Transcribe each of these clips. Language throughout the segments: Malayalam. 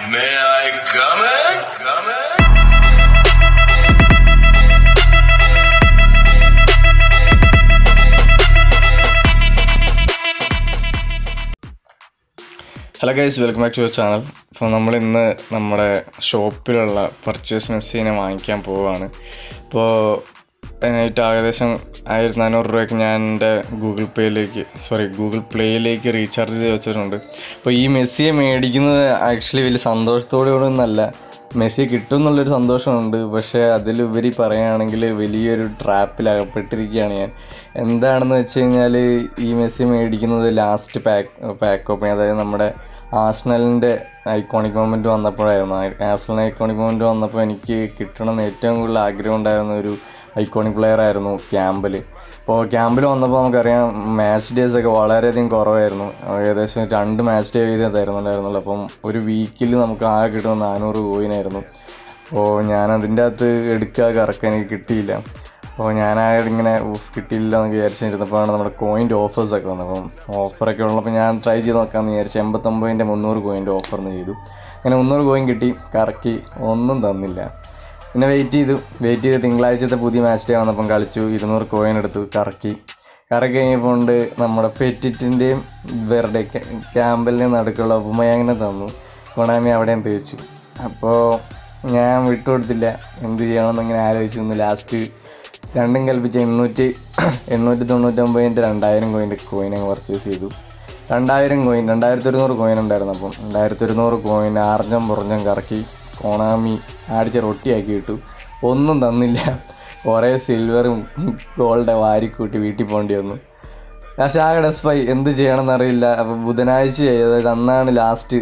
May I come in? Come in? Hello guys welcome back to your channel അപ്പോൾ നമ്മൾ ഇന്ന് നമ്മുടെ ഷോപ്പിലുള്ള പർച്ചേസ് മെസ്സീനെ വാങ്ങിക്കാൻ പോവുകയാണ് അപ്പോൾ അതിനായിട്ട് ഏകദേശം ആയിരത്തി നാനൂറ് രൂപയ്ക്ക് ഞാൻ എൻ്റെ ഗൂഗിൾ പേയിലേക്ക് സോറി ഗൂഗിൾ പ്ലേയിലേക്ക് റീചാർജ് ചെയ്ത് വെച്ചിട്ടുണ്ട് അപ്പോൾ ഈ മെസ്സിയെ മേടിക്കുന്നത് ആക്ച്വലി വലിയ സന്തോഷത്തോടെ ഒന്നല്ല മെസ്സി കിട്ടും എന്നുള്ളൊരു സന്തോഷമുണ്ട് പക്ഷേ അതിലുപരി പറയുകയാണെങ്കിൽ വലിയൊരു ട്രാപ്പിൽ അകപ്പെട്ടിരിക്കുകയാണ് ഞാൻ എന്താണെന്ന് വെച്ച് കഴിഞ്ഞാൽ ഈ മെസ്സി മേടിക്കുന്നത് ലാസ്റ്റ് പാക്ക് പാക്ക് ഓപ്പൺ അതായത് നമ്മുടെ ആസ്നലിൻ്റെ ഐക്കോണിക് മൊമെൻറ്റ് വന്നപ്പോഴായിരുന്നു ആസ്നൽ ഐക്കോണിക് മൊമെൻറ്റ് വന്നപ്പോൾ എനിക്ക് കിട്ടണമെന്ന് ഏറ്റവും കൂടുതൽ ആഗ്രഹം ഉണ്ടായിരുന്ന ഒരു ഐക്കോണിക് പ്ലെയർ ആയിരുന്നു ക്യാമ്പിൽ അപ്പോൾ ക്യാമ്പിൽ വന്നപ്പോൾ നമുക്കറിയാം മാച്ച് ഡേയ്സ് ഒക്കെ വളരെയധികം കുറവായിരുന്നു ഏകദേശം രണ്ട് മാച്ച് ഡേ വീതം തരുന്നുണ്ടായിരുന്നുള്ളൂ അപ്പം ഒരു വീക്കിൽ നമുക്ക് ആകെ കിട്ടുന്ന നാനൂറ് കോയിനായിരുന്നു അപ്പോൾ ഞാൻ അതിൻ്റെ അകത്ത് എടുക്കുക കറക്കാൻ എനിക്ക് കിട്ടിയില്ല അപ്പോൾ ഞാനാകെ ഇങ്ങനെ ഉഫ് കിട്ടിയില്ല എന്ന് വിചാരിച്ചിരുന്നപ്പോഴാണ് നമ്മുടെ കോയിൻ്റെ ഓഫേഴ്സൊക്കെ വന്നത് അപ്പം ഓഫറൊക്കെ ഉള്ളപ്പോൾ ഞാൻ ട്രൈ ചെയ്ത് നോക്കാമെന്ന് വിചാരിച്ചു എൺപത്തൊമ്പതിൻ്റെ മുന്നൂറ് കോയിൻ്റെ ഓഫറിന് ചെയ്തു അങ്ങനെ മുന്നൂറ് കോയിൻ കിട്ടി കറക്കി ഒന്നും തന്നില്ല പിന്നെ വെയിറ്റ് ചെയ്തു വെയിറ്റ് ചെയ്ത് തിങ്കളാഴ്ചത്തെ പുതിയ മാച്ച് ഡേ വന്നപ്പം കളിച്ചു ഇരുന്നൂറ് കോയിൻ എടുത്തു കറക്കി കറക്കി കഴിഞ്ഞപ്പോൾ ഉണ്ട് നമ്മുടെ പെറ്റിറ്റിൻ്റെയും വെറുതെ ക്യാമ്പലിൻ്റെയും നടുക്കുള്ള ഉപമയങ്ങനെ തന്നു കൊണാമി അവിടെയും തേച്ചു അപ്പോൾ ഞാൻ വിട്ടുകൊടുത്തില്ല എന്ത് ചെയ്യണമെന്ന് ഇങ്ങനെ ആലോചിച്ചു നിന്ന് ലാസ്റ്റ് രണ്ടും കൽപ്പിച്ച് എണ്ണൂറ്റി എണ്ണൂറ്റി തൊണ്ണൂറ്റൊമ്പതിൻ്റെ രണ്ടായിരം കോയിൻ്റെ കോയിൻ അങ്ങ് പർച്ചേസ് ചെയ്തു രണ്ടായിരം കോയിൻ രണ്ടായിരത്തി ഒരുന്നൂറ് കോയിൻ ഉണ്ടായിരുന്നു അപ്പം രണ്ടായിരത്തി ഒരുന്നൂറ് കോയിൻ ആർജം പുറഞ്ഞം കറക്കി കോണാമി അടിച്ച് റൊട്ടിയാക്കി ഇട്ടു ഒന്നും തന്നില്ല കുറേ സിൽവറും ഗോൾഡ് വാരിക്കൂട്ടി വീട്ടിൽ പോകേണ്ടി വന്നു പക്ഷെ ആകെ ഡെസ്പായി എന്ത് ചെയ്യണമെന്ന് അറിയില്ല അപ്പോൾ ബുധനാഴ്ചയായി അതായത് അന്നാണ് ലാസ്റ്റ്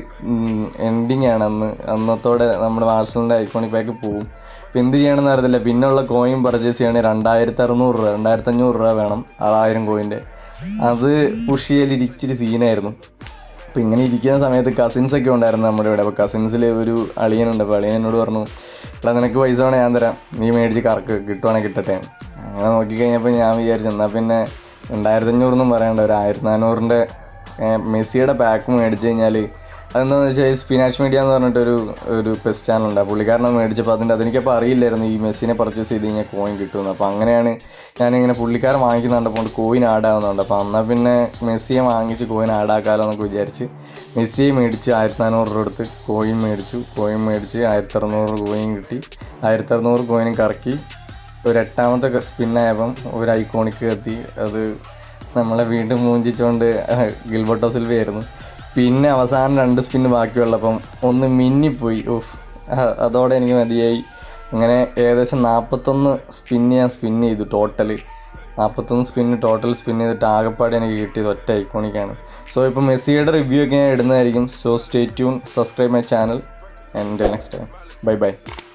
എൻഡിങ് ആണ് അന്ന് അന്നത്തോടെ നമ്മുടെ വാട്സലിൻ്റെ ഐക്കോണിക് പാക്ക് പോവും ഇപ്പം എന്ത് ചെയ്യണമെന്ന് അറിയത്തില്ല പിന്നുള്ള കോയിൻ പർച്ചേസ് ചെയ്യണമെങ്കിൽ രണ്ടായിരത്തി അറുന്നൂറ് രൂപ രണ്ടായിരത്തി അഞ്ഞൂറ് രൂപ വേണം ആറായിരം കോയിൻ്റെ അത് പുഷ് ചെയ്യൽ ഇച്ചിരി സീനായിരുന്നു അപ്പം ഇങ്ങനെ ഇരിക്കുന്ന സമയത്ത് കസിൻസ് ഒക്കെ ഉണ്ടായിരുന്നു നമ്മുടെ ഇവിടെ അപ്പോൾ കസിൻസിൽ ഒരു അളിയനുണ്ട് അപ്പോൾ അളിയൻ എന്നോട് പറഞ്ഞു എടാ നിനക്ക് പൈസ വേണേ ഞാൻ തരാം നീ മേടിച്ച് കറക്ക് കിട്ടുവാണെങ്കിൽ കിട്ടട്ടെ അങ്ങനെ നോക്കിക്കഴിഞ്ഞപ്പോൾ ഞാൻ വിചാരിച്ചു എന്നാൽ പിന്നെ രണ്ടായിരത്തി അഞ്ഞൂറൊന്നും പറയണ്ട ഒരു ആയിരത്തി നാനൂറിൻ്റെ മെസ്സിയുടെ പാക്ക് മേടിച്ച് കഴിഞ്ഞാൽ അതെന്താണെന്ന് വെച്ചാൽ സ്പിനാച്ച് മീഡിയ എന്ന് പറഞ്ഞിട്ടൊരു ഒരു പെസ് ചാനലുണ്ട് ആ പുള്ളിക്കാരനെ മേടിച്ചപ്പോൾ അതിൻ്റെ അതെനിക്കപ്പോൾ അറിയില്ലായിരുന്നു ഈ മെസ്സിനെ പർച്ചേസ് ചെയ്ത് കഴിഞ്ഞാൽ കോയിൻ കിട്ടുമെന്ന് അപ്പോൾ അങ്ങനെയാണ് ഞാനിങ്ങനെ പുള്ളിക്കാരൻ വാങ്ങിക്കുന്നുണ്ട് കോയിൻ ആഡ് ആവുന്നുണ്ട് അപ്പോൾ എന്നാൽ പിന്നെ മെസ്സിയെ വാങ്ങിച്ച് കോയിൻ ആഡ് ആക്കാമല്ലോ എന്നൊക്കെ വിചാരിച്ച് മെസ്സിയെ മേടിച്ച് ആയിരത്തി നാനൂറ് രൂപ എടുത്ത് കോയിൻ മേടിച്ചു കോയിൻ മേടിച്ച് ആയിരത്തി അറുന്നൂറ് കോയിൻ കിട്ടി ആയിരത്തി അറുന്നൂറ് കോയിനും കറക്കി ഒരു എട്ടാമത്തെ സ്പിന്നായപ്പം ഒരു ഐക്കോണിക്ക് എത്തി അത് നമ്മളെ വീണ്ടും മൂഞ്ചിച്ചുകൊണ്ട് ഗിൽബർട്ടോ സിൽവയായിരുന്നു പിന്നെ അവസാനം രണ്ട് സ്പിന്ന് ബാക്കിയുള്ളപ്പം ഒന്ന് മിന്നിപ്പോയി ഓഫ് അതോടെ എനിക്ക് മതിയായി അങ്ങനെ ഏകദേശം നാൽപ്പത്തൊന്ന് സ്പിന്ന് ഞാൻ സ്പിൻ ചെയ്തു ടോട്ടൽ നാൽപ്പത്തൊന്ന് സ്പിന്ന് ടോട്ടൽ സ്പിൻ ചെയ്തിട്ട് ആകെപ്പാടെ എനിക്ക് കിട്ടിയത് ഒറ്റ ഐക്കോണിക്കാണ് സോ ഇപ്പോൾ മെസ്സിയുടെ റിവ്യൂ ഒക്കെ ഞാൻ ഇടുന്നതായിരിക്കും so stay tune subscribe my channel and next time bye by